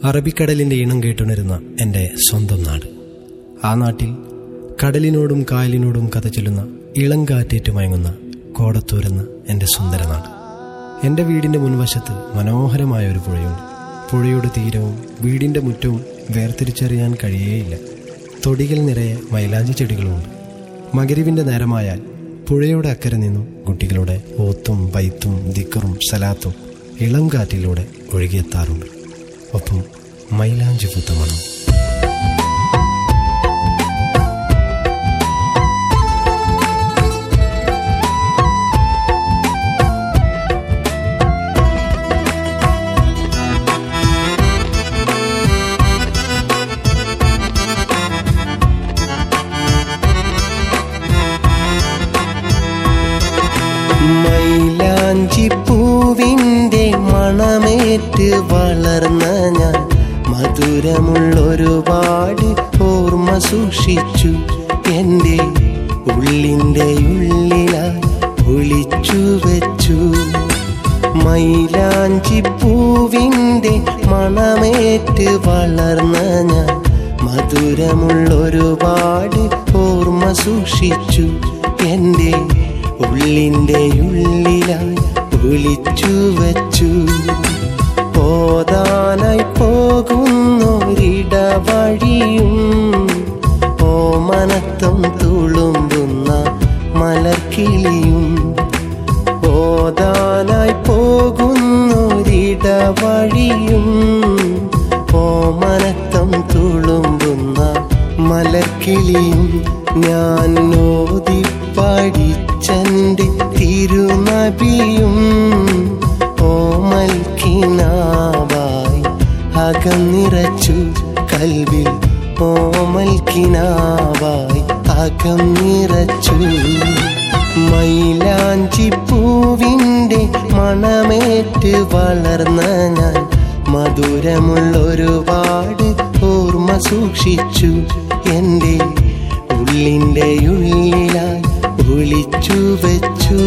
അറബിക്കടലിന്റെ ഈണം കേട്ടുണരുന്ന എൻ്റെ സ്വന്തം നാട് ആ നാട്ടിൽ കടലിനോടും കായലിനോടും കഥ ചൊല്ലുന്ന ഇളം കാറ്റേറ്റു മയങ്ങുന്ന കോടത്തൂരെന്ന എൻ്റെ സുന്ദര നാട് എൻ്റെ വീടിൻ്റെ മുൻവശത്ത് മനോഹരമായ ഒരു പുഴയുണ്ട് പുഴയുടെ തീരവും വീടിൻ്റെ മുറ്റവും വേർതിരിച്ചറിയാൻ കഴിയേയില്ല തൊടികൾ നിറയെ മൈലാഞ്ചി ചെടികളുമുണ്ട് മകരിവിൻ്റെ നേരമായാൽ പുഴയുടെ അക്കരെ നിന്നും കുട്ടികളുടെ ഓത്തും വൈത്തും ദിക്കറും സലാത്തും ഇളം കാറ്റിലൂടെ ഒഴുകിയെത്താറുണ്ട് ഒപ്പം മൈലാഞ്ചി പുത്തമണം മൈലാഞ്ചി പൂവിൻ്റെ മണമേറ്റ് വളർന്ന ഞാൻ മധുരമുള്ളൊരുപാട് ഓർമ്മ സൂക്ഷിച്ചു എൻ്റെ ഉള്ളിൻ്റെ ഉള്ളിലായി ഒളിച്ചു വെച്ചു മൈലാഞ്ചി പൂവിൻ്റെ മണമേറ്റ് വളർന്ന ഞാൻ മധുരമുള്ളൊരുപാട് ഓർമ്മ സൂക്ഷിച്ചു എൻ്റെ ഉള്ളിൻ്റെ ഉള്ളിലായി ഒളിച്ചു വച്ചു പോതാനായി പോകുന്നൊരിടവഴിയും ഓമനത്വം തുളുമ്പുന്ന മലർക്കിളിയും ഓതാനായി പോകുന്നൊരിടവഴിയും ഓമനത്തം തുളുമ്പുന്ന മലർക്കിളിയും ഞാൻ ഓതി പഠിച്ചൻ്റെ തിരുനബിയും ഓമൽ കിനാവായി അകന്നിറച്ചു കൽവിൽ ഓമൽ കിനാവായി അകന്നിറച്ചു മൈലാഞ്ചി പൂവിൻ്റെ മണമേറ്റ് വളർന്ന ഞാൻ മധുരമുള്ളൊരുപാട് ഓർമ്മ സൂക്ഷിച്ചു എൻ്റെ ഉള്ളിൻ്റെ ഉള്ളിലായി ഒളിച്ചു വെച്ചു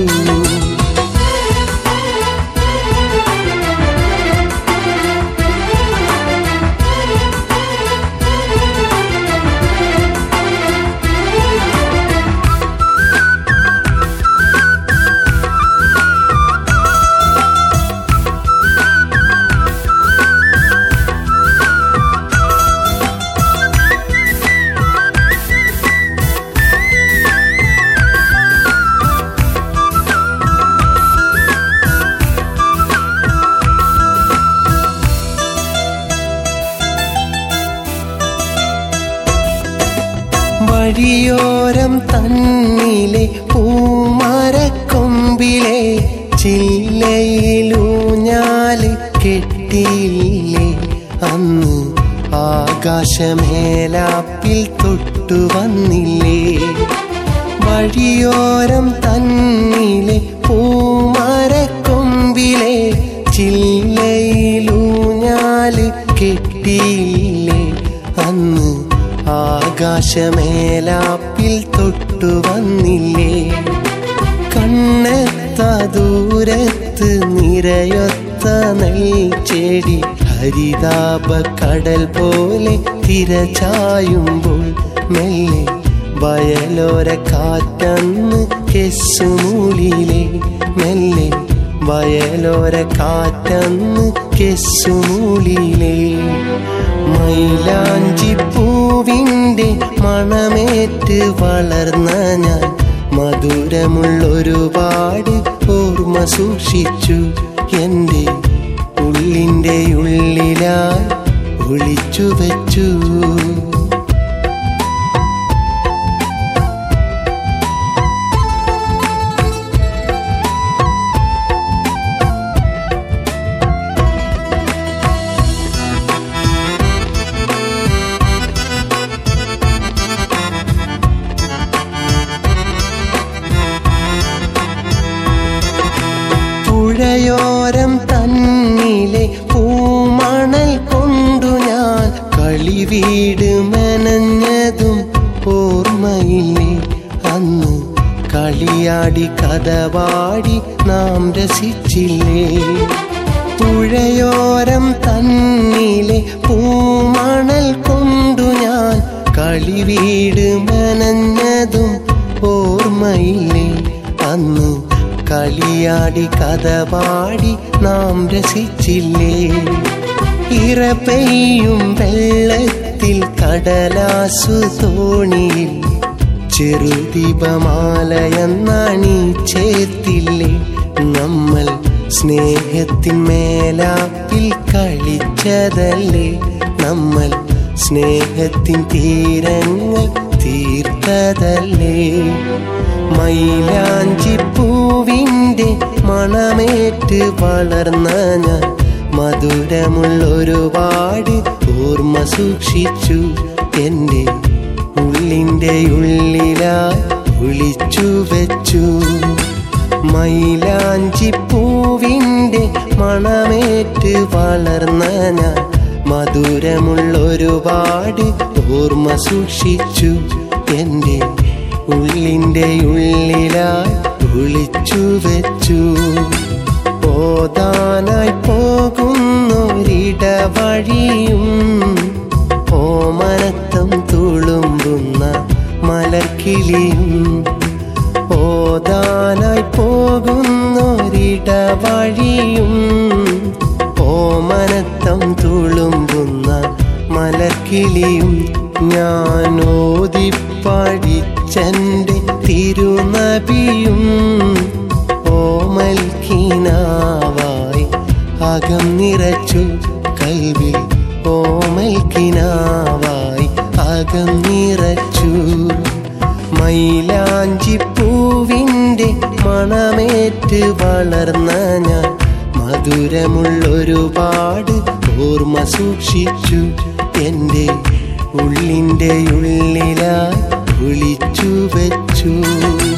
വഴിയോരം തന്നിലെ പൂമരക്കൊമ്പിലെ ചില്ലയിലൂഞ്ഞാല് കെട്ടിയില്ലേ അന്ന് ആകാശമേലാപ്പിൽ തൊട്ടു വന്നില്ലേ വഴിയോരം തന്നിലെ പൂമരക്കൊമ്പിലെ ചില്ലയിലൂഞ്ഞാല് കെട്ടിയില്ലേ അന്ന് ആകാശമേലാപ്പിൽ തൊട്ടു വന്നില്ലേ കണ്ണെത്ത ദൂരത്ത് നിരയൊത്ത നെൽച്ചെടി ഹരിതാപ കടൽ പോലെ തിരചായുമ്പോൾ മെല്ലെ വയലോര കാറ്റന്ന് കെസ്സുമൂലിലെ മെല്ലെ വയലോര കാറ്റന്ന് കെസ്സുമൂലിലെ മൈലാഞ്ചി പൂവിൻ്റെ മണമേറ്റ് വളർന്ന ഞാൻ മധുരമുള്ളൊരുപാട് ഓർമ്മ സൂക്ഷിച്ചു എൻ്റെ ഉള്ളിൻ്റെ ഉള്ളിലായി ഒളിച്ചു വെച്ചു പുഴയോരം തന്നിലെ പൂമണൽ കൊണ്ടു ഞാൻ കളി വീട് മെനഞ്ഞതും ഓർമ്മയില്ലേ അന്ന് കളിയാടി കഥ പാടി നാം രസിച്ചില്ലേ പുഴയോരം തന്നിലെ പൂമണൽ കൊണ്ടു ഞാൻ കളിവീട് മനഞ്ഞതും ഓർമ്മയില്ലേ അന്ന് കളിയാടി കഥ പാടി നാം രസിച്ചില്ലേ ഇറ പെയ്യും വെള്ളത്തിൽ കടലാസു തോണിയിൽ ചെറുദീപമാലയെന്നാണി ചേർത്തില്ലേ നമ്മൾ സ്നേഹത്തിൻ മേലാപ്പിൽ കളിച്ചതല്ലേ നമ്മൾ സ്നേഹത്തിൻ തീരങ്ങൾ തീർത്തതല്ലേ മൈലാഞ്ചി പൂവിൻ്റെ മണമേറ്റ് വളർന്ന ഞാൻ മധുരമുള്ളൊരുപാട് ഓർമ്മ സൂക്ഷിച്ചു എൻ്റെ ഉള്ളിൻ്റെ ഉള്ളിലായി ഒളിച്ചു വെച്ചു മൈലാഞ്ചി പൂവിൻ്റെ മണമേറ്റ് വളർന്ന ഞാൻ മധുരമുള്ളൊരുപാട് ഓർമ്മ സൂക്ഷിച്ചു എൻ്റെ ഉള്ളിൻ്റെ ഉള്ളിലായി ഒളിച്ചു വെച്ചു ഓതാനായി പോകുന്നൊരിടവഴിയും ഓമനത്തം തുളുമ്പുന്ന മലർക്കിളിയും ഓതാനായി പോകുന്നൊരിടവഴിയും ഓമനത്തം തുളുമ്പുന്ന മലർക്കിളിയും ഞാൻ ഓതിപ്പടിച്ചെൻ്റെ തിരുനബിയും ഓമൽക്കിനാവായി അകം നിറച്ചു കൽവിൽ ഓമൽക്കിനാവായി അകം നിറച്ചു മൈലാഞ്ചി പൂവിൻ്റെ മണമേറ്റ് വളർന്ന ഞാൻ മധുരമുള്ളൊരുപാട് ഓർമ്മ സൂക്ഷിച്ചു എൻ്റെ ഉള്ളിൻ്റെ ഉള്ളിലായി ഒളിച്ചു വെച്ചു